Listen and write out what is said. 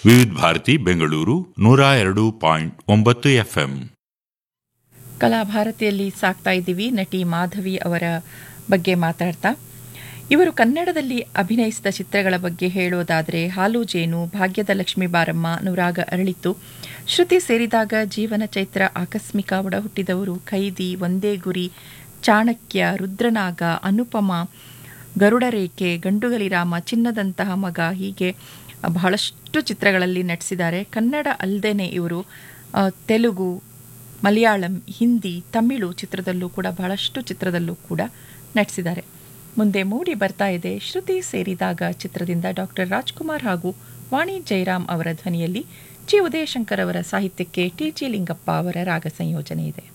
ವಿವಿಧ ಭಾರತಿ ಬೆಂಗಳೂರು ನೂರ ಎರಡು ಪಾಯಿಂಟ್ ಒಂಬತ್ತು ಎಫ್ಎಂ ಕಲಾಭಾರತಿಯಲ್ಲಿ ಸಾಕ್ತಾ ಇದ್ದೀವಿ ನಟಿ ಮಾಧವಿ ಅವರ ಬಗ್ಗೆ ಮಾತಾಡ್ತಾ ಇವರು ಕನ್ನಡದಲ್ಲಿ ಅಭಿನಯಿಸಿದ ಚಿತ್ರಗಳ ಬಗ್ಗೆ ಹೇಳೋದಾದರೆ ಹಾಲು ಜೇನು ಭಾಗ್ಯದ ಲಕ್ಷ್ಮೀ ಬಾರಮ್ಮ ನೂರಾಗ ಅರಳಿತು ಶ್ರುತಿ ಸೇರಿದಾಗ ಜೀವನ ಚೈತ್ರ ಆಕಸ್ಮಿಕ ಒಡಹುಟ್ಟಿದವರು ಖೈದಿ ಒಂದೇ ಗುರಿ ಚಾಣಕ್ಯ ರುದ್ರನಾಗ ಅನುಪಮ ಗರುಡರೇಖೆ ಗಂಡುಗಲಿರಾಮ ಚಿನ್ನದಂತಹ ಮಗ ಹೀಗೆ ಬಹಳಷ್ಟು ಚಿತ್ರಗಳಲ್ಲಿ ನಟಿಸಿದ್ದಾರೆ ಕನ್ನಡ ಅಲ್ಲದೇ ಇವರು ಆ, ತೆಲುಗು ಮಲಯಾಳಂ ಹಿಂದಿ ತಮಿಳು ಚಿತ್ರದಲ್ಲೂ ಕೂಡ ಬಹಳಷ್ಟು ಚಿತ್ರದಲ್ಲೂ ಕೂಡ ನಟಿಸಿದ್ದಾರೆ ಮುಂದೆ ಮೂಡಿ ಬರ್ತಾ ಇದೆ ಶ್ರುತಿ ಸೇರಿದಾಗ ಚಿತ್ರದಿಂದ ಡಾಕ್ಟರ್ ರಾಜ್ಕುಮಾರ್ ಹಾಗೂ ವಾಣಿ ಜಯರಾಮ್ ಅವರ ಧ್ವನಿಯಲ್ಲಿ ಜಿ ಉದಯಶಂಕರ್ ಅವರ ಸಾಹಿತ್ಯಕ್ಕೆ ಟಿ ಜಿ ಲಿಂಗಪ್ಪ ಅವರ ರಾಗ ಸಂಯೋಜನೆ ಇದೆ